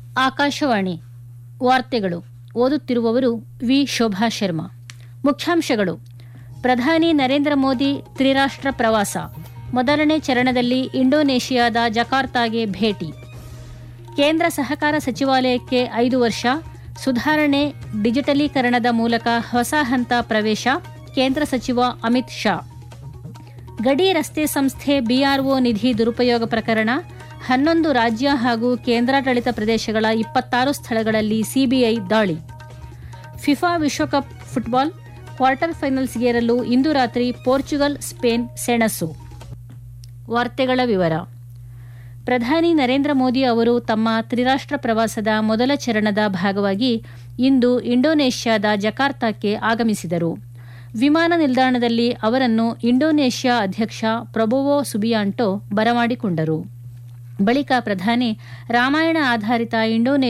ಆಕಾಶವಾಣಿ ವಾರ್ತೆಗಳು ಓದುತ್ತಿರುವವರು ವಿ ಶೋಭಾ ಶರ್ಮಾ ಮುಖ್ಯಾಂಶಗಳು ಪ್ರಧಾನಿ ನರೇಂದ್ರ ಮೋದಿ ತ್ರಿರಾಷ್ಟ್ರ ಪ್ರವಾಸ ಮೊದಲನೇ ಚರಣದಲ್ಲಿ ಇಂಡೋನೇಷಿಯಾದ ಜಕಾರ್ತಾಗೆ ಭೇಟಿ ಕೇಂದ್ರ ಸಹಕಾರ ಸಚಿವಾಲಯಕ್ಕೆ ಐದು ವರ್ಷ ಸುಧಾರಣೆ ಡಿಜಿಟಲೀಕರಣದ ಮೂಲಕ ಹೊಸ ಹಂತ ಪ್ರವೇಶ ಕೇಂದ್ರ ಸಚಿವ ಅಮಿತ್ ಶಾ ಗಡಿ ರಸ್ತೆ ಸಂಸ್ಥೆ ಬಿಆರ್ಒ ನಿಧಿ ದುರುಪಯೋಗ ಪ್ರಕರಣ ಹನ್ನೊಂದು ರಾಜ್ಯ ಹಾಗೂ ಕೇಂದ್ರಾಡಳಿತ ಪ್ರದೇಶಗಳ ಇಪ್ಪತ್ತಾರು ಸ್ಥಳಗಳಲ್ಲಿ ಸಿಬಿಐ ದಾಳಿ ಫಿಫಾ ವಿಶ್ವಕಪ್ ಫುಟ್ಬಾಲ್ ಕ್ವಾರ್ಟರ್ ಫೈನಲ್ಸ್ಗೇರಲು ಇಂದು ರಾತ್ರಿ ಪೋರ್ಚುಗಲ್ ಸ್ಪೇನ್ ಸೆಣಸು ವಾರ್ತೆಗಳ ವಿವರ ಪ್ರಧಾನಿ ನರೇಂದ್ರ ಮೋದಿ ಅವರು ತಮ್ಮ ತ್ರಿರಾಷ್ಟ್ರ ಪ್ರವಾಸದ ಮೊದಲ ಚರಣದ ಭಾಗವಾಗಿ ಇಂದು ಇಂಡೋನೇಷ್ಯಾದ ಜಕಾರ್ತಾಕ್ಕೆ ಆಗಮಿಸಿದರು ವಿಮಾನ ನಿಲ್ದಾಣದಲ್ಲಿ ಅವರನ್ನು ಇಂಡೋನೇಷ್ಯಾ ಅಧ್ಯಕ್ಷ ಪ್ರೊಬೊವೋ ಸುಬಿಯಾಂಟೋ ಬರಮಾಡಿಕೊಂಡರು ಬಳಿಕ ಪ್ರಧಾನಿ ರಾಮಾಯಣ ಆಧಾರಿತ ಇಂಡೋನೇಷ್ಯಾ